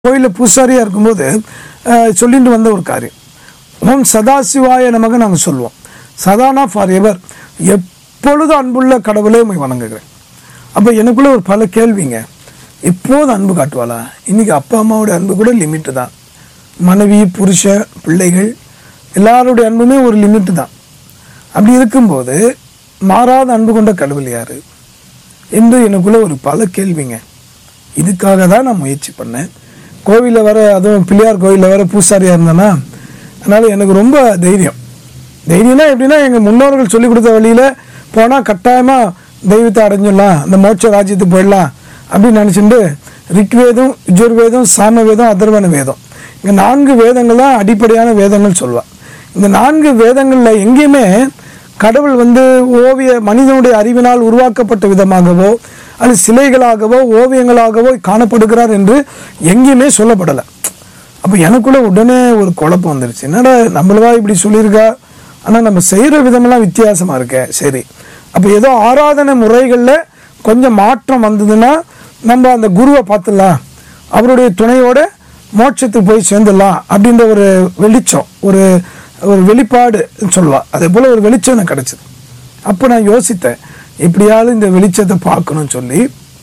கோயிலில் பூசாரியாக இருக்கும்போது அஹ், சொல்லிட்டு வந்த ஒரு காரியம் ஓம் சதாசிவாய நமக்கு நாங்கள் சொல்லுவோம் சதானா ஃபார் எவர் எப்பொழுதும் அன்புள்ள கடவுளே உம்மை வணங்குகிறேன் அப்போ எனக்குள்ள ஒரு பல கேள்விங்க எப்போதும் அன்பு காட்டுவாளா இன்னைக்கு அப்பா அம்மாவோட அன்பு கூட லிமிட்டு தான் மனைவி புருஷன் பிள்ளைகள் எல்லாருடைய அன்புமே ஒரு லிமிட்டு தான் அப்படி இருக்கும்போது மாறாத அன்பு கொண்ட கடவுள் யாரு என்று எனக்குள்ள ஒரு பல கேள்விங்க இதுக்காக தான் நான் முயற்சி பண்ணேன் கோவிலில் வர அதுவும் பிள்ளையார் கோவிலில் வர பூசாரியாக இருந்தேன்னா அதனால் எனக்கு ரொம்ப தைரியம் தைரியம்னா எப்படின்னா எங்கள் முன்னோர்கள் சொல்லி கொடுத்த வழியில் போனால் கட்டாயமாக தெய்வத்தை அடைஞ்சிடலாம் அந்த மோட்ச ராஜ்யத்துக்கு போயிடலாம் அப்படின்னு நினச்சிட்டு ரிக்வேதம் யஜுர்வேதம் சாமவேதம் அதர்வன வேதம் இங்கே நான்கு வேதங்கள் தான் அடிப்படையான வேதங்கள் சொல்லுவாள் இந்த நான்கு வேதங்களில் எங்கேயுமே கடவுள் வந்து ஓவிய மனிதனுடைய அறிவினால் உருவாக்கப்பட்ட விதமாகவோ அல்லது சிலைகளாகவோ ஓவியங்களாகவோ காணப்படுகிறார் என்று எங்கேயுமே சொல்லப்படலை அப்போ எனக்குள்ள உடனே ஒரு குழப்பம் வந்துருச்சு என்னடா நம்மளவா இப்படி சொல்லியிருக்கா ஆனால் நம்ம செய்கிற விதமெல்லாம் வித்தியாசமாக இருக்கே சரி அப்போ ஏதோ ஆராதனை முறைகளில் கொஞ்சம் மாற்றம் வந்ததுன்னா நம்ம அந்த குருவை பார்த்துடலாம் அவருடைய துணையோட மோட்சத்துக்கு போய் சேர்ந்துடலாம் அப்படின்ற ஒரு வெளிச்சம் ஒரு ஒரு வெளிப்பாடு சொல்லுவா அதே போல் ஒரு வெளிச்சம் எனக்கு கிடச்சிது அப்போ நான் யோசித்தேன் எப்படியாவது இந்த வெளிச்சத்தை பார்க்கணும்னு சொல்லி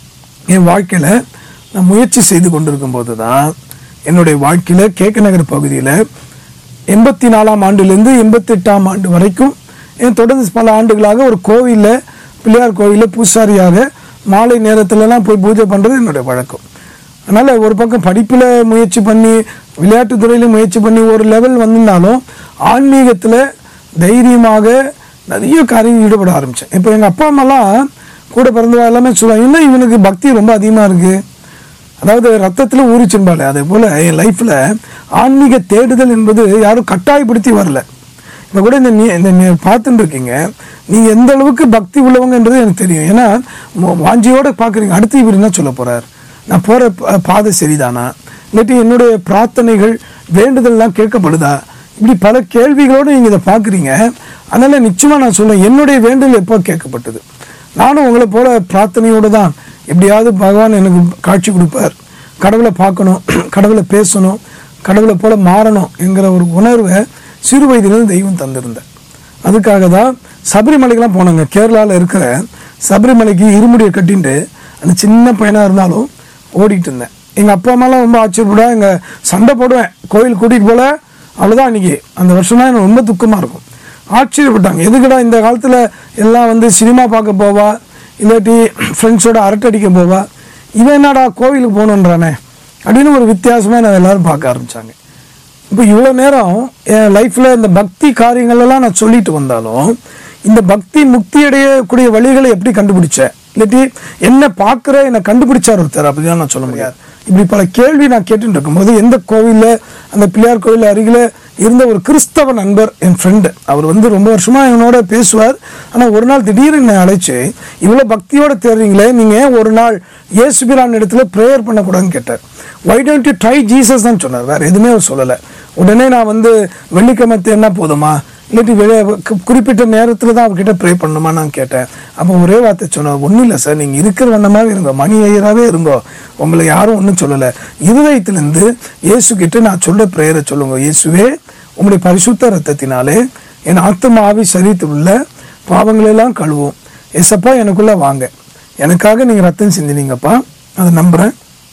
என் வாழ்க்கையில் நான் முயற்சி செய்து கொண்டிருக்கும் போது தான் என்னுடைய வாழ்க்கையில் கேக்க நகர் பகுதியில் எண்பத்தி நாலாம் ஆண்டுலேருந்து எண்பத்தெட்டாம் ஆண்டு வரைக்கும் என் தொடர்ந்து பல ஆண்டுகளாக ஒரு கோவிலில் பிள்ளையார் கோவிலில் பூசாரியாக மாலை நேரத்துலலாம் போய் பூஜை பண்ணுறது என்னுடைய வழக்கம் அதனால் ஒரு பக்கம் படிப்பில் முயற்சி பண்ணி விளையாட்டுத் துறையில முயற்சி பண்ணி ஒரு லெவல் வந்திருந்தாலும் ஆன்மீகத்தில் தைரியமாக நிறைய காரியம் ஈடுபட ஆரம்பித்தேன் இப்போ எங்கள் அப்பா அம்மாலாம் கூட பிறந்தவா எல்லாமே சொல்லுவாங்க இன்னும் இவனுக்கு பக்தி ரொம்ப அதிகமாக இருக்குது அதாவது ரத்தத்தில் ஊறிச்சுன்பாலே அதே போல் என் லைஃப்பில் ஆன்மீக தேடுதல் என்பது யாரும் கட்டாயப்படுத்தி வரல இப்போ கூட இந்த நீ இந்த நீ பார்த்துட்டு இருக்கீங்க நீங்கள் எந்த அளவுக்கு பக்தி உள்ளவங்கன்றது எனக்கு தெரியும் ஏன்னா மு- வாஞ்சியோட பார்க்குறீங்க அடுத்து இவர் என்ன சொல்ல போகிறார் நான் போகிற பாதை சரிதானா இல்லாட்டி என்னுடைய பிரார்த்தனைகள் வேண்டுதல்லாம் கேட்கப்படுதா இப்படி பல கேள்விகளோடு நீங்கள் இதை பார்க்குறீங்க அதனால் நிச்சயமாக நான் சொல்லுவேன் என்னுடைய வேண்டுதல் எப்போ கேட்கப்பட்டது நானும் உங்களை போல பிரார்த்தனையோடு தான் எப்படியாவது பகவான் எனக்கு காட்சி கொடுப்பார் கடவுளை பார்க்கணும் கடவுளை பேசணும் கடவுளை போல மாறணும் என்கிற ஒரு உணர்வை சிறு வயதிலிருந்து தெய்வம் தந்திருந்தேன் அதுக்காக தான் சபரிமலைக்கெல்லாம் போனாங்க கேரளாவில் இருக்கிற சபரிமலைக்கு இருமுடியை கட்டிட்டு அந்த சின்ன பையனாக இருந்தாலும் ஓடிட்டு இருந்தேன் எங்கள் அப்பா அம்மாலாம் ரொம்ப ஆச்சரியப்பட எங்கள் சண்டை போடுவேன் கோயில் கூட்டிகிட்டு போல அவ்வளோதான் அன்றைக்கி அந்த வருஷம் தான் எனக்கு ரொம்ப துக்கமாக இருக்கும் ஆச்சரியப்பட்டாங்க எதுக்குடா இந்த காலத்தில் எல்லாம் வந்து சினிமா பார்க்க போவா இல்லாட்டி ஃப்ரெண்ட்ஸோட அரட்டை அடிக்க போவா இவன் என்னடா கோவிலுக்கு போகணுன்றானே அப்படின்னு ஒரு வித்தியாசமாக நான் எல்லாரும் பார்க்க ஆரம்பித்தாங்க இப்போ இவ்வளோ நேரம் என் லைஃப்பில் இந்த பக்தி காரியங்களெல்லாம் நான் சொல்லிட்டு வந்தாலும் இந்த பக்தி முக்தி அடையக்கூடிய வழிகளை எப்படி கண்டுபிடிச்சேன் இல்லாட்டி என்ன பார்க்குற என்னை கண்டுபிடிச்சார் ஒருத்தர் அப்படிதான் நான் சொல்ல முடியாது இப்படி பல கேள்வி நான் கேட்டுட்டு இருக்கும்போது எந்த கோவிலில் அந்த பிள்ளையார் கோவில் அருகில் இருந்த ஒரு கிறிஸ்தவ நண்பர் என் ஃப்ரெண்டு அவர் வந்து ரொம்ப வருஷமாக என்னோட பேசுவார் ஆனால் ஒரு நாள் திடீர்னு என்னை அழைச்சு இவ்வளோ பக்தியோட தேடுறீங்களே நீங்கள் ஒரு நாள் இயேசுபிரான் இடத்துல ப்ரேயர் பண்ணக்கூடாதுன்னு கேட்டார் why don't you try Jesus தான் சொன்னார் வேறு எதுவுமே அவர் சொல்லலை உடனே நான் வந்து வெள்ளிக்கிழமை தேடினா போதுமா இல்லாட்டி வெளியே கு- குறிப்பிட்ட நேரத்தில் தான் அவர்கிட்ட ப்ரே பண்ணணுமா நான் கேட்டேன் அப்போ ஒரே வார்த்தை சொன்னார் ஒன்றும் இல்லை சார் நீங்கள் இருக்கிற வண்ணமாகவே இருங்க மணி ஐயராகவே இருங்கோ உங்களை யாரும் ஒன்றும் சொல்லலை இருதயத்திலேருந்து இயேசு கிட்ட நான் சொல்ல ப்ரேயரை சொல்லுங்க இயேசுவே உங்களுடைய பரிசுத்த ரத்தத்தினாலே என் ஆத்ம ஆவி சரீரத்தில் உள்ள பாவங்களெல்லாம் கழுவும் ஏசப்பா எனக்குள்ளே வாங்க எனக்காக நீங்கள் ரத்தம் சிந்தினீங்கப்பா அதை நம்புகிறேன்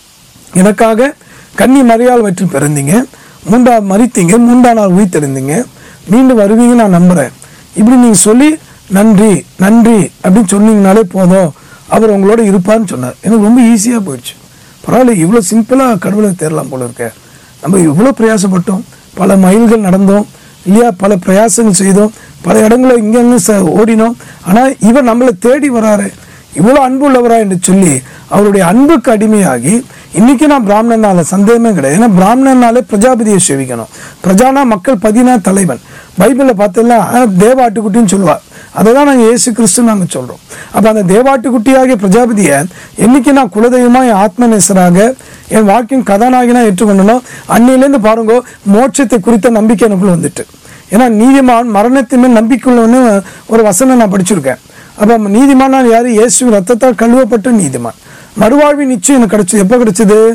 எனக்காக கன்னி மரியாள் வயிற்றில் பிறந்தீங்க மூன்றாவது மறித்தீங்க மூன்றாம் நாள் உயிர்த்தெழுந்தீங்க மீண்டும் வருவீங்க நான் நம்புகிறேன் இப்படி நீங்கள் சொல்லி நன்றி நன்றி அப்படின்னு சொன்னீங்கனாலே போதும் அவர் உங்களோட இருப்பார்னு சொன்னார் எனக்கு ரொம்ப ஈஸியாக போயிடுச்சு பரவாயில்ல இவ்வளோ சிம்பிளாக கடவுளை தேரலாம் போல இருக்க நம்ம இவ்வளோ பிரயாசப்பட்டோம் பல மைல்கள் நடந்தோம் இல்லையா பல பிரயாசங்கள் செய்தோம் பல இடங்களில் இங்கங்க ச ஓடினோம் ஆனால் இவர் நம்மளை தேடி வராரு இவ்வளோ அன்பு உள்ளவரா என்று சொல்லி அவருடைய அன்புக்கு அடிமையாகி இன்னைக்கு நான் பிராமணனால சந்தேகமே கிடையாது ஏன்னா பிராமணனாலே பிரஜாபதியை சேவிக்கணும் பிரஜானா மக்கள் பதினா தலைவன் பைபிளில் பார்த்தோம்னா தேவாட்டுக்குட்டின்னு சொல்லுவார் அதை தான் நாங்கள் இயேசு கிறிஸ்து நாங்கள் சொல்கிறோம் அப்போ அந்த தேவாட்டுக்குட்டியாகிய பிரஜாபதியை என்னைக்கு நான் குலதெய்வமாக என் ஆத்மநேசராக என் வாழ்க்கையின் கதாநாயகனா ஏற்றுக்கொண்டனோ அன்னையிலேருந்து பாருங்க மோட்சத்தை குறித்த நம்பிக்கை எனக்குள்ள வந்துட்டு ஏன்னா நீதிமான் மரணத்தின் மேல் நம்பிக்கையுள்ளவன்னு ஒரு வசனம் நான் படிச்சிருக்கேன் அப்போ நீதிமானால் யார் இயேசு ரத்தத்தால் கழுவப்பட்ட நீதிமான் மறுவாழ்வு நிச்சயம் எனக்கு கிடைச்சது எப்போ கிடைச்சது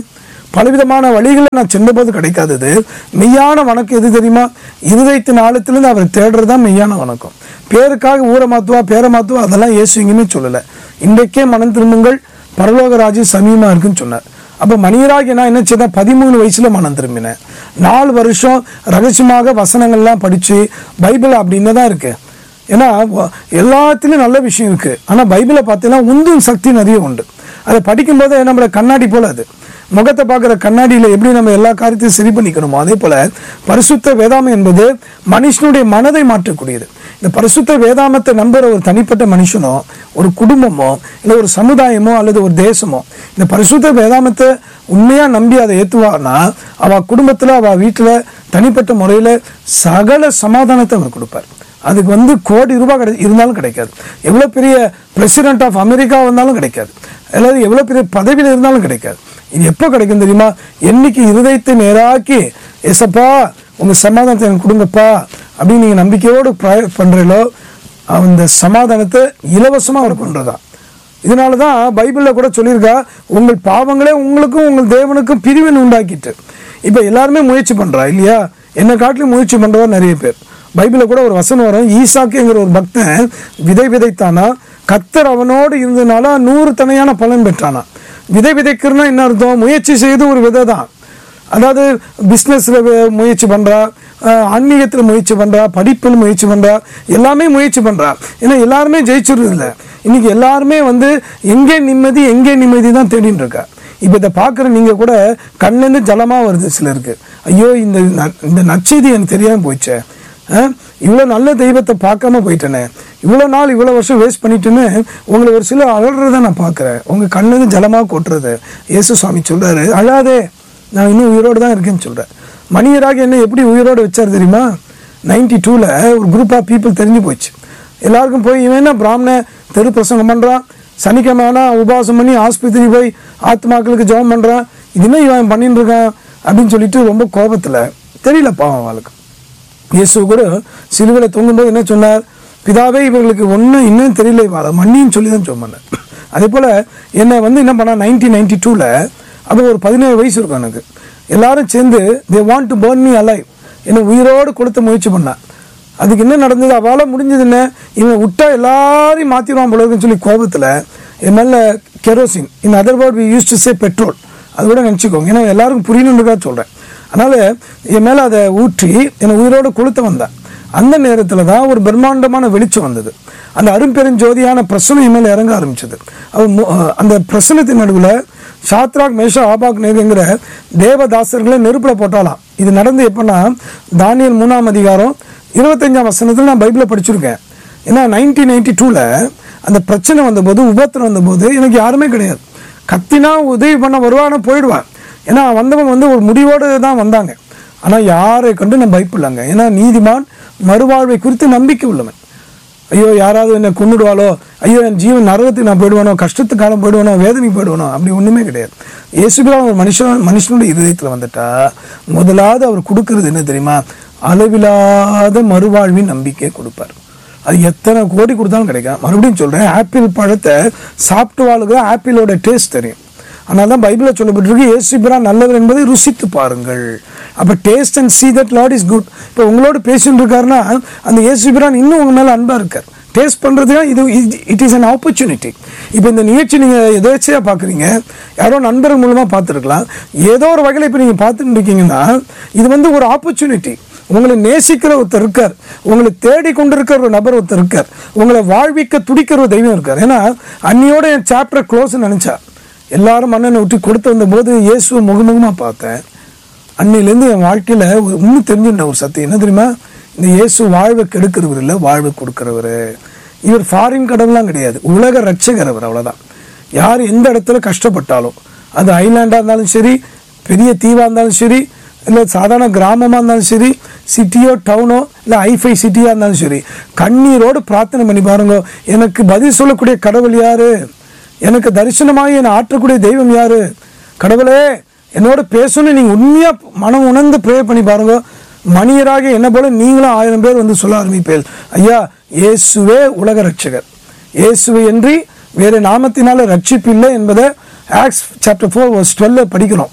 பலவிதமான வழிகளில் நான் சென்றபோது கிடைக்காதது மெய்யான வணக்கம் எது தெரியுமா இருதயத்தின் ஆழத்திலிருந்து அவர் தேடுறது தான் மெய்யான வணக்கம் பேருக்காக ஊரை மாத்துவா பேரை மாத்துவா அதெல்லாம் இயேசு எங்கேயுமே சொல்லலை இன்றைக்கே மனம் திரும்புங்கள் பரலோக ராஜ்யம் சமீபமா இருக்குன்னு சொன்னார் அப்போ மணியராகி நான் என்ன செய்தேன் பதிமூணு வயசுல மனம் திரும்பினேன் நாலு வருஷம் ரகசியமாக வசனங்கள்லாம் படித்து பைபிள் அப்படின்னு தான் இருக்கு ஏன்னா வ- எல்லாத்துலேயும் நல்ல விஷயம் இருக்கு ஆனால் பைபிளை பார்த்தீங்கன்னா உந்தும் சக்தி நிறைய உண்டு அதை படிக்கும்போது நம்மள கண்ணாடி போல அது முகத்தை பார்க்குற கண்ணாடியில் எப்படி நம்ம எல்லா காரியத்தையும் சரி பண்ணிக்கணுமோ அதே போல பரிசுத்த வேதாமம் என்பது மனுஷனுடைய மனதை மாற்றக்கூடியது இந்த பரிசுத்த வேதாமத்தை நம்புற ஒரு தனிப்பட்ட மனுஷனோ ஒரு குடும்பமோ இல்லை ஒரு சமுதாயமோ அல்லது ஒரு தேசமோ இந்த பரிசுத்த வேதாமத்தை உண்மையா நம்பி அதை ஏத்துவான்னா அவ குடும்பத்துல அவ வீட்டுல தனிப்பட்ட முறையில சகல சமாதானத்தை அவர் கொடுப்பார் அதுக்கு வந்து கோடி ரூபாய் கிடை இருந்தாலும் கிடைக்காது எவ்வளோ பெரிய பிரசிடென்ட் ஆஃப் அமெரிக்கா வந்தாலும் கிடைக்காது அல்லது எவ்வளோ பெரிய பதவியில் இருந்தாலும் கிடைக்காது இது எப்போ கிடைக்கும் தெரியுமா என்னைக்கு இருதயத்தை நேராக்கி எசப்பா உங்க சமாதானத்தை எனக்கு கொடுங்கப்பா அப்படின்னு நீங்க நம்பிக்கையோடு ப்ரேயர் பண்றீங்களோ அந்த சமாதானத்தை இலவசமா அவர் பண்றதா இதனால தான் பைபிளில் கூட சொல்லியிருக்கா உங்கள் பாவங்களே உங்களுக்கும் உங்கள் தேவனுக்கும் பிரிவினை உண்டாக்கிட்டு இப்போ எல்லாருமே முயற்சி பண்றா இல்லையா என்னை காட்டிலும் முயற்சி பண்றவா நிறைய பேர் பைபிளில் கூட ஒரு வசனம் வரும் ஈசாக்குங்கிற ஒரு பக்தன் விதை விதைத்தானா கத்தர் அவனோடு இருந்ததுனால நூறு தனையான பலன் பெற்றானா விதை விதைக்கிறனா என்ன அர்த்தம் முயற்சி செய்து ஒரு விதை தான் அதாவது பிஸ்னஸில் முயற்சி பண்ணுறா ஆன்மீகத்தில் முயற்சி பண்ணுறா படிப்பில் முயற்சி பண்ணுறா எல்லாமே முயற்சி பண்ணுறா ஏன்னா எல்லாருமே ஜெயிச்சிடுறது இல்லை இன்னைக்கு எல்லாருமே வந்து எங்கே நிம்மதி எங்கே நிம்மதி தான் தேடின்னு இருக்கா இப்போ இதை பார்க்குற நீங்கள் கூட கண்லேருந்து ஜலமாக வருது சிலருக்கு ஐயோ இந்த ந- இந்த நற்செய்தி எனக்கு தெரியாமல் போயிடுச்சே இவ்வளோ நல்ல தெய்வத்தை பார்க்காம போயிட்டேனே இவ்வளோ நாள் இவ்வளோ வருஷம் வேஸ்ட் பண்ணிட்டேன்னு உங்களை ஒரு சில அழறத நான் பார்க்குறேன் உங்கள் கண்ணுலேருந்து ஜலமாக கொட்டுறது இயேசு சுவாமி சொல்கிறாரு அழாதே நான் இன்னும் உயிரோடு தான் இருக்கேன்னு சொல்கிறேன் மணியராக என்ன எப்படி உயிரோடு வச்சார் தெரியுமா நைன்டி டூவில் ஒரு குரூப் ஆஃப் பீப்புள் தெரிஞ்சு போச்சு எல்லாருக்கும் போய் இவன் என்ன பிராமண தெரு பிரசங்கம் பண்ணுறான் சனிக்கிழமை ஆனால் உபவாசம் பண்ணி ஆஸ்பத்திரி போய் ஆத்மாக்களுக்கு ஜெபம் பண்ணுறான் இது என்ன இவன் பண்ணிட்டு இருக்கான் அப்படின்னு சொல்லிட்டு ரொம்ப கோபத்தில் தெரியல பாவம் அவளுக்கு இயேசு கூட சிலுவையில் தொங்கும்போது என்ன சொன்னார் பிதாவே இவர்களுக்கு ஒன்றும் இன்னும் தெரியல இவளை மன்னின்னு சொல்லி தான் சொன்னார் அதே போல் என்னை வந்து என்ன பண்ணா நைன்டீன் நைன்டி டூவில் அப்போ ஒரு பதினேழு வயசு இருக்கும் எனக்கு எல்லாரும் சேர்ந்து they want to burn me alive என்னை உயிரோடு கொடுத்த முயற்சி பண்ணான் அதுக்கு என்ன நடந்தது அவளால் முடிஞ்சது என்ன இவன் விட்டா எல்லாரையும் மாற்றிடுவான் போல இருக்குன்னு சொல்லி கோபத்தில் என் மேலே kerosene in other word we use to say petrol அது கூட நினச்சிக்கோங்க ஏன்னா எல்லாருக்கும் புரியணுன்றதா சொல்கிறேன் அதனால் என் மேலே அதை ஊற்றி என்னை உயிரோடு கொளுத்த வந்தேன் அந்த நேரத்தில் தான் ஒரு பிரம்மாண்டமான வெளிச்சம் வந்தது அந்த அரும்பெருஞ்சோதியான பிரசனம் என் மேலே இறங்க ஆரம்பிச்சது அது மு- அந்த பிரசனத்தின் நடுவில் சாத்ராக் மேஷா ஆபாக் நேருங்கிற தேவதாசர்களை நெருப்பில் போட்டாலாம் இது நடந்து எப்படின்னா தானியல் மூணாம் அதிகாரம் இருபத்தஞ்சாம் வசனத்தில் நான் பைபிளை படிச்சிருக்கேன் ஏன்னா நைன்டீன் நைன்டி டூவில் அந்த பிரச்சனை வந்தபோது உபத்திரம் வந்தபோது எனக்கு யாருமே கிடையாது கத்தினா உதவி பண்ண வருவானா போயிடுவான் ஏன்னா வந்தவங்க வந்து ஒரு முடிவோடு தான் வந்தாங்க ஆனால் யாரை கண்டு நான் பயப்படலாங்க ஏன்னா நீதிமான் மறுவாழ்வை குறித்து நம்பிக்கை உள்ளவன் ஐயோ யாராவது என்னை கொண்டுடுவாளோ ஐயோ என் ஜீவன் நரகத்துக்கு நான் போயிடுவானோ கஷ்டத்துக்கு காலம் போயிடுவானோ வேதனைக்கு போயிடுவானோ அப்படி ஒன்றுமே கிடையாது இயேசுபிரான் ஒரு மனுஷன் மனுஷனுடைய இருதயத்தில் வந்துட்டா முதலாவது அவர் கொடுக்கறது என்ன தெரியுமா அளவில்லாத மறுவாழ்வின் நம்பிக்கையை கொடுப்பார் அது எத்தனை கோடி கொடுத்தாலும் கிடைக்கும் மறுபடியும் சொல்கிறேன் ஆப்பிள் பழத்தை சாப்பிட்டு வாழ்கிற ஆப்பிளோட டேஸ்ட் தெரியும் அதனால தான் பைபிளில் சொல்லப்பட்டிருக்கு இயேசு பிரான் நல்லவர் என்பதை ருசித்து பாருங்கள் அப்போ taste and see that Lord is good இப்போ உங்களோட பேசிட்டு இருக்காருன்னா அந்த இயேசு பிரான் இன்னும் உங்க மேலே அன்பாக இருக்கார் டேஸ்ட் பண்ணுறதுக்கு இது இட் இஸ் an ஆப்பர்ச்சுனிட்டி இப்போ இந்த நிகழ்ச்சி நீங்கள் எதேச்சையாக பார்க்குறீங்க யாரோ நண்பர்கள் மூலமாக பார்த்துருக்கலாம் ஏதோ ஒரு வகையில் இப்போ நீங்கள் பார்த்துட்டு இருக்கீங்கன்னா இது வந்து ஒரு ஆப்பர்ச்சுனிட்டி உங்களை நேசிக்கிற ஒருத்தர் இருக்கார் உங்களை தேடி கொண்டிருக்கிற ஒரு நபர் ஒருத்தர் இருக்கார் உங்களை வாழ்விக்க துடிக்கிற ஒரு தெய்வம் இருக்கார் ஏன்னா அன்னியோட என் சாப்டர் க்ளோஸ் நினச்சா எல்லாரும் மன்னனை விட்டு கொடுத்து வந்தபோது இயேசுவை முகமுகமாக பார்த்தேன் அன்னையிலேருந்து என் வாழ்க்கையில் ஒரு இன்னும் தெரிஞ்சுட்ட ஒரு சத்தியம் என்ன தெரியுமா இந்த இயேசு வாழ்வை கெடுக்கிறவர் இல்லை வாழ்வை கொடுக்கிறவர் இவர் ஃபாரின் கடவுள்லாம் கிடையாது உலக ரட்சகர் அவர் அவ்வளோதான் யார் எந்த இடத்துல கஷ்டப்பட்டாலும் அது ஐலாண்டாக இருந்தாலும் சரி பெரிய தீவாக இருந்தாலும் சரி இல்லை சாதாரண கிராமமாக இருந்தாலும் சரி சிட்டியோ டவுனோ இல்லை ஐஃபை சிட்டியாக இருந்தாலும் சரி கண்ணீரோடு பிரார்த்தனை பண்ணி பாருங்க எனக்கு பதில் சொல்லக்கூடிய கடவுள் யாரு எனக்கு தரிசனமாகி என்னை ஆற்றக்கூடிய தெய்வம் யாரு கடவுளே என்னோட பேசணும்னு நீங்கள் உண்மையாக மனம் உணர்ந்து ப்ரே பண்ணி பாருங்க மணியராக என்ன போல நீங்களும் ஆயிரம் பேர் வந்து சொல்ல ஆரம்பிப்பேன் ஐயா இயேசுவே உலக ரட்சகர் இயேசுவை என்று வேறு நாமத்தினால ரட்சிப்பு இல்லை என்பதை ஆக்ஸ் சாப்டர் ஃபோர் வர்ஸ் டுவெல்ல படிக்கிறோம்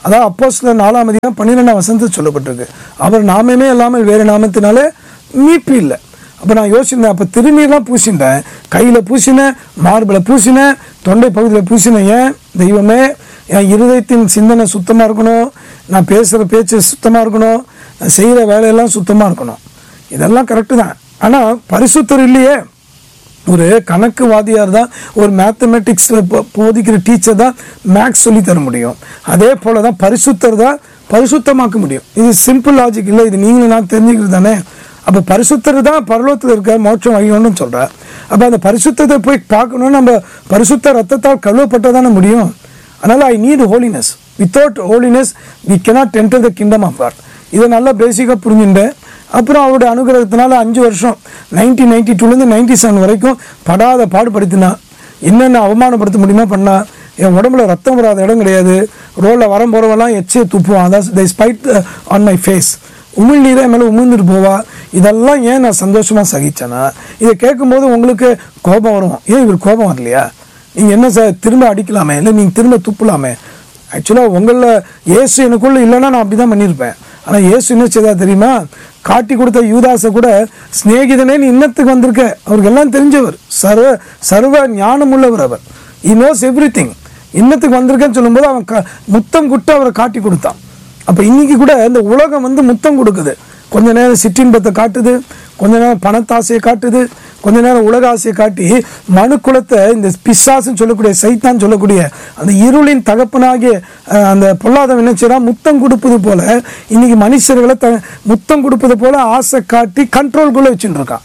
அதான் அப்போ சில நாலாம் அதிகம் பன்னிரெண்டாம் வசனத்தில் சொல்லப்பட்டிருக்கு அவர் நாமமே இல்லாமல் வேறு நாமத்தினாலே மீட்பு இல்லை அப்போ நான் யோசிச்சிருந்தேன் அப்போ திருநீர்லாம் பூசிட்டேன் கையில் பூசினேன் மார்பில் பூசினேன் தொண்டை பகுதியில் பூசினேன் ஏன் தெய்வமே என் இருதயத்தின் சிந்தனை சுத்தமாக இருக்கணும் நான் பேசுகிற பேச்சு சுத்தமாக இருக்கணும் நான் செய்கிற வேலையெல்லாம் சுத்தமாக இருக்கணும் இதெல்லாம் கரெக்டு தான் ஆனால் பரிசுத்தர் இல்லையே ஒரு கணக்கு வாதியார் தான் ஒரு மேத்தமெட்டிக்ஸில் போதிக்கிற டீச்சர் தான் மேக்ஸ் சொல்லி தர முடியும் அதே போல தான் பரிசுத்தர் தான் பரிசுத்தமாக்க முடியும் இது சிம்பிள் லாஜிக் இல்லை இது நீங்களும் நான் தெரிஞ்சுக்கிறது தானே அப்போ பரிசுத்தர் தான் பரலோகத்தில் இருக்க மோட்சம் வழியோன்னு சொல்கிறார் அப்போ அந்த பரிசுத்தத்தை போய் பார்க்கணும்னு நம்ம பரிசுத்த ரத்தத்தால் கழுவப்பட்டதானே முடியும் அதனால் I need holiness without holiness we cannot enter the kingdom of God இதை நல்லா பேசிக்காக புரிஞ்சுட்டேன் அப்புறம் அவருடைய அனுகிரகத்தினால அஞ்சு வருஷம் நைன்டீன் நைன்டி டூலேருந்து நைன்டி செவன் வரைக்கும் படாத பாடுபடுத்தினா என்னென்ன அவமானப்படுத்த முடியுமா பண்ணா என் உடம்புல ரத்தம் வராத இடம் கிடையாது ரோலில் வரம் போகிறவெல்லாம் எச்சே துப்புவான் அதான் they spit on my face உமிழ்நீரை என் மேலே உமிழ்ந்துட்டு போவா இதெல்லாம் ஏன் நான் சந்தோஷமாக சகிச்சேன்னா இதை கேட்கும்போது உங்களுக்கு கோபம் வரும் ஏன் இவர் கோபம் வரலையா நீங்கள் என்ன சார் திரும்ப அடிக்கலாமே இல்லை நீங்கள் திரும்ப துப்பலாமே ஆக்சுவலாக உங்களில் இயேசு எனக்குள்ள இல்லைன்னா நான் அப்படி தான் பண்ணியிருப்பேன் ஆனால் இயேசு என்ன செய்தா தெரியுமா காட்டி கொடுத்த யூதாசை கூட சிநேகிதனே நீ இன்னத்துக்கு வந்திருக்க அவருக்கு எல்லாம் தெரிஞ்சவர் சர்வ சர்வ ஞானம் உள்ளவர் அவர் இ நோஸ் எவ்ரி திங் இன்னத்துக்கு வந்திருக்கேன்னு சொல்லும்போது அவன் க முத்தம் குட்டு அவரை காட்டி கொடுத்தான் அப்போ இன்னைக்கு கூட இந்த உலகம் வந்து முத்தம் கொடுக்குது கொஞ்ச நேரம் சிற்றின்பத்தை காட்டுது கொஞ்ச நேரம் பணத்தாசையை காட்டுது கொஞ்ச நேரம் உலக ஆசையை காட்டி மனு குலத்தை இந்த பிசாசுன்னு சொல்லக்கூடிய சைத்தான் சொல்லக்கூடிய அந்த இருளின் தகப்பனாகிய அஹ், அந்த பொல்லாதவன் என்ன செய்றான் முத்தம் கொடுப்பது போல இன்னைக்கு மனுஷர்களை த முத்தம் கொடுப்பது போல ஆசை காட்டி கண்ட்ரோல்குள்ளே வச்சுட்டு இருக்கான்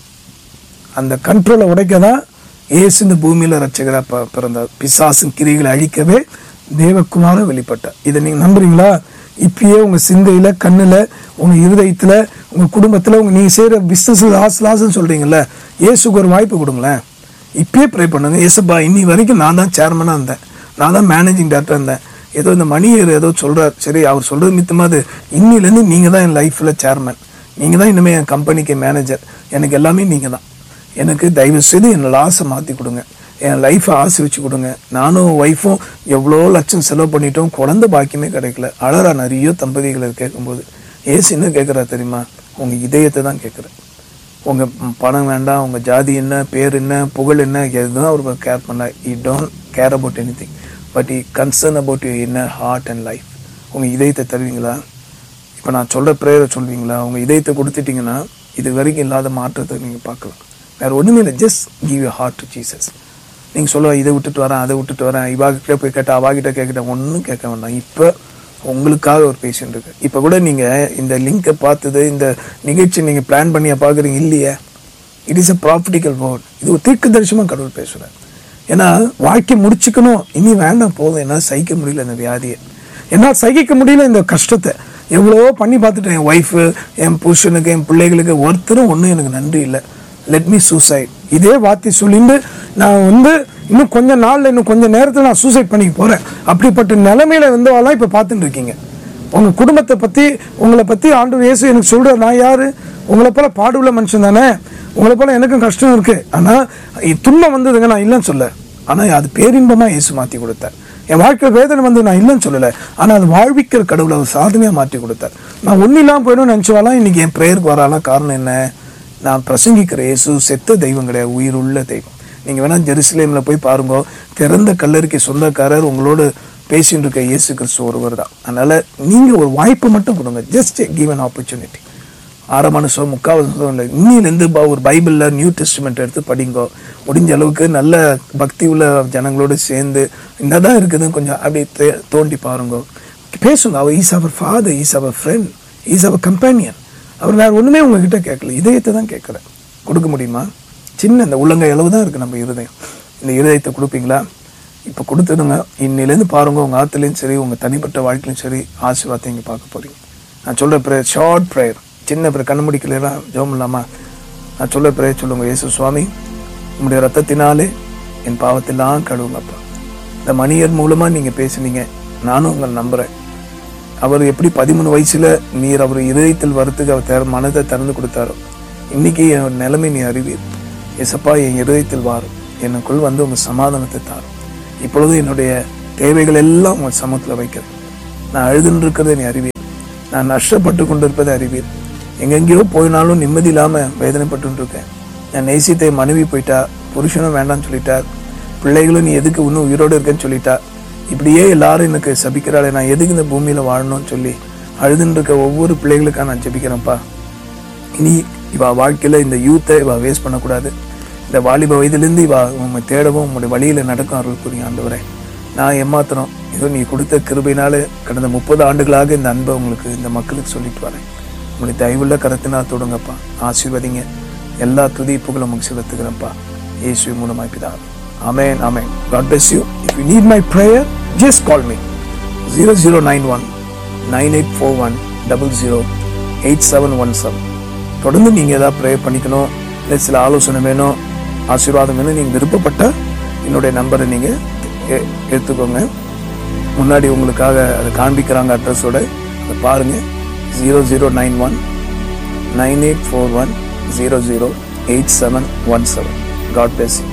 அந்த கண்ட்ரோலை உடைக்க தான் இயேசு இந்த பூமியில் ரட்சகராக ப பிறந்தார் பிசாசின் கிரிகளை அழிக்கவே தேவகுமாரன் வெளிப்பட்டார் இதை நீங்கள் நம்புறீங்களா இப்பயே உங்கள் சிந்தையில் கண்ணில் உங்கள் இருதயத்தில் உங்கள் குடும்பத்தில் உங்கள் நீங்கள் செய்கிற பிஸ்னஸ் லாஸ் லாஸ்ன்னு சொல்கிறீங்களே இயேசுக்கு ஒரு வாய்ப்பு கொடுங்களேன் இப்பயே ப்ரே பண்ணுங்க இயேசுப்பா இன்னி வரைக்கும் நான் தான் சேர்மனாக இருந்தேன் நான் தான் மேனேஜிங் டேரக்டர் இருந்தேன் ஏதோ இந்த மணியர் ஏதோ சொல்கிறார் சரி அவர் சொல்கிறது மித்தமாக அது இன்னிலேருந்து நீங்கள் தான் என் லைஃப்பில் சேர்மன் நீங்கள் தான் இனிமேல் என் கம்பெனிக்கு மேனேஜர் எனக்கு எல்லாமே நீங்கள் தான் எனக்கு தயவு செய்து என் லாஸை மாற்றி கொடுங்க என் லைஃப்பை ஆசிரிச்சு கொடுங்க நானும் ஒய்ஃபும் எவ்வளோ லட்சம் செலவு பண்ணிட்டோம் குழந்தை பாக்கியமே கிடைக்கல அழறா நிறைய தம்பதிகளை கேட்கும்போது ஏசு என்ன கேட்குறா தெரியுமா உங்கள் இதயத்தை தான் கேட்குறேன் உங்கள் பணம் வேண்டாம் உங்கள் ஜாதி என்ன பேர் என்ன புகழ் என்ன எதுவும் அவர் கேர் பண்ண he don't care about anything but he concern about you inner heart and life உங்கள் இதயத்தை தருவீங்களா இப்போ நான் சொல்கிற ப்ரேயரை சொல்வீங்களா உங்கள் இதயத்தை கொடுத்துட்டீங்கன்னா இது வரைக்கும் இல்லாத மாற்றத்தை நீங்கள் பார்க்கலாம் வேறு ஒன்றுமே இல்லை just give you heart to Jesus நீங்கள் சொல்லுவா இதை விட்டுட்டு வரேன் அதை விட்டுட்டு வரேன் இவாகிட்ட போய் கேட்டேன் அவாகிட்ட கேட்கிட்டேன் ஒன்றும் கேட்க வேண்டாம் இப்போ உங்களுக்காக ஒரு பேஷண்ட் இருக்கு இப்போ கூட நீங்கள் இந்த லிங்கை பார்த்தது இந்த நிகழ்ச்சி நீங்கள் பிளான் பண்ணியா பார்க்குறீங்க இல்லையே it is a prophetical word இது ஒரு தீர்க்க தரிசனமாக கடவுள் பேசுகிறார் ஏன்னா வாழ்க்கை முடிச்சுக்கணும் இனி வேண்டாம் போதும் என்னால் சகிக்க முடியல இந்த வியாதியை என்னால் சகிக்க முடியல இந்த கஷ்டத்தை எவ்வளவோ பண்ணி பார்த்துட்டேன் என் ஒய்ஃபு என் புருஷனுக்கு என் பிள்ளைகளுக்கு ஒருத்தரும் ஒன்றும் எனக்கு நன்றி இல்லை லெட் மீ சூசைட் இதே வார்த்தை சொல்லிட்டு நான் வந்து இன்னும் கொஞ்ச நாள்ல இன்னும் கொஞ்ச நேரத்தில் நான் சூசைட் பண்ணிக்க போகிறேன் அப்படிப்பட்ட நிலைமையில வந்தவாலாம் இப்போ பார்த்துட்டு இருக்கீங்க உங்கள் குடும்பத்தை பற்றி உங்களை பற்றி ஆண்டு இயேசு எனக்கு சொல்கிற நான் யார் உங்களை போல பாடுள்ள மனுஷன் தானே உங்களை போல எனக்கும் கஷ்டம் இருக்குது ஆனால் துன்பம் வந்ததுங்க நான் இல்லைன்னு சொல்ல ஆனால் அது பேரின்பமாக இயேசு மாற்றி கொடுத்தார் என் வாழ்க்கையில் வேதனை வந்து நான் இல்லைன்னு சொல்லலை ஆனால் அது வாழ்விக்கிற கடவுளை அவர் சாதனையாக மாற்றி கொடுத்தார் நான் ஒன்றும் இல்லாமல் போயிடும் நினச்சவாலாம் இன்றைக்கி என் ப்ரேயருக்கு வராலாம் காரணம் என்ன நான் பிரசங்கிக்கிற இயேசு செத்த தெய்வம் கிடையாது உயிருள்ள தெய்வம் நீங்கள் வேணால் ஜெருசலேமில் போய் பாருங்க திறந்த கல்லறிக்கை சொந்தக்காரர் உங்களோட பேசிட்டு இருக்க இயேசு கிறிஸ்து ஒருவர் தான் அதனால் நீங்கள் ஒரு வாய்ப்பு மட்டும் கொடுங்க ஜஸ்ட் கிவ் அன் ஆப்பர்ச்சுனிட்டி ஆறாம் வருஷம் முக்காவது வருஷம் இல்லை இன்னிலேருந்து ப- ஒரு பைபிளில் நியூ டெஸ்ட்மெண்ட் எடுத்து படிங்கோ முடிஞ்ச அளவுக்கு நல்ல பக்தி உள்ள ஜனங்களோடு சேர்ந்து இந்த தான் இருக்குதுன்னு கொஞ்சம் அப்படியே தே- தோண்டி பாருங்க பேசுங்க அவர் ஈஸ் அவர் ஃபாதர் ஈஸ் அவர் ஃப்ரெண்ட் ஈஸ் அவர் கம்பேனியன் அவர் வேறு ஒன்றுமே உங்ககிட்ட கேட்கல இதயத்தை தான் கேட்குறேன் கொடுக்க முடியுமா சின்ன இந்த உள்ளங்கை அளவு தான் இருக்குது நம்ம இருதயம் இந்த இருதயத்தை கொடுப்பீங்களா இப்போ கொடுத்துடுங்க இன்னிலேருந்து பாருங்க உங்கள் ஆற்றுலையும் சரி உங்கள் தனிப்பட்ட வாழ்க்கையிலும் சரி ஆசீர்வாதத்தை இங்கே பார்க்க போகிறீங்க நான் சொல்கிற ப்ரேயர் ஷார்ட் ப்ரேயர் சின்ன ப்ரேயர் கண்ணு முடிக்கலாம் ஜெபம் இல்லாமா நான் சொல்ல ப்ரேயர் சொல்லுங்க இயேசு சுவாமி உங்களுடைய ரத்தத்தினாலே என் பாவத்தெல்லாம் கழுவுங்கப்பா இந்த மணியர் மூலமாக நீங்கள் பேசுனீங்க நானும் உங்களை நம்புகிறேன் அவர் எப்படி பதிமூணு வயசுல நீர் அவர் இதயத்தில் வரத்துக்கு அவர் திற மனதை திறந்து கொடுத்தாரோ இன்னைக்கு என் நிலைமை நீ அறிவீர் எசப்பா என் இதயத்தில் வாரும் எனக்குள் வந்து உங்க சமாதானத்தை தாரும் இப்பொழுது என்னுடைய தேவைகள் எல்லாம் உங்க சமூகத்தில் வைக்கிறேன் நான் அழுதுன்னு இருக்கிறதை நீ அறிவீர் நான் நஷ்டப்பட்டு கொண்டிருப்பதை அறிவீர் எங்கெங்கேயோ போயினாலும் நிம்மதி இல்லாம வேதனைப்பட்டு இருக்கேன் என் நேசித்தை மனைவி போயிட்டா புருஷனும் வேண்டாம்னு சொல்லிட்டார் பிள்ளைகளும் நீ எதுக்கு இன்னும் உயிரோடு இருக்கேன்னு சொல்லிட்டா இப்படியே எல்லாரும் எனக்கு சபிக்கிறாளே நான் எதுக்கு இந்த பூமியில வாழணும்னு சொல்லி அழுதுன்னு இருக்க ஒவ்வொரு பிள்ளைகளுக்காக நான் ஜெபிக்கிறேன்ப்பா இனி இவ வாழ்க்கையில இந்த யூத்தை இவ வேஸ்ட் பண்ணக்கூடாது இந்த வாலிப வயதிலிருந்து இவ உண்மை தேடவும் உங்களுடைய வழியில நடக்கும் அருள் புரியும் ஆண்டவரே நான் ஏமாத்திரம் ஏதோ நீ கொடுத்த கிருபையினால கடந்த முப்பது ஆண்டுகளாக இந்த அன்பை உங்களுக்கு இந்த மக்களுக்கு சொல்லிட்டு வரேன் உங்களுடைய தயவுள்ள கரத்தினால் தொடுங்கப்பா ஆசீர்வதிங்க எல்லா துதி புகழும் உங்களுக்கு செலுத்துகிறேன்ப்பா இயேசு மூலமாய் பிதா ஆமென் ஆமென் God bless you if you need my prayer just call me 0091 9841 00 8717 தொடர்ந்து நீங்க ஏதாவது ப்ரே பண்ணிக்கணும் இல்லை சில ஆலோசனை வேணும் ஆசீர்வாதம் வேணும் நீங்க விருப்பப்பட்ட என்னுடைய நம்பரை நீங்க எ- எடுத்துக்கோங்க முன்னாடி உங்களுக்காக அதை காண்பிக்கிறாங்க அட்ரஸோட அதை பாருங்க zero zero nine one nine eight four one zero zero eight seven one seven God plus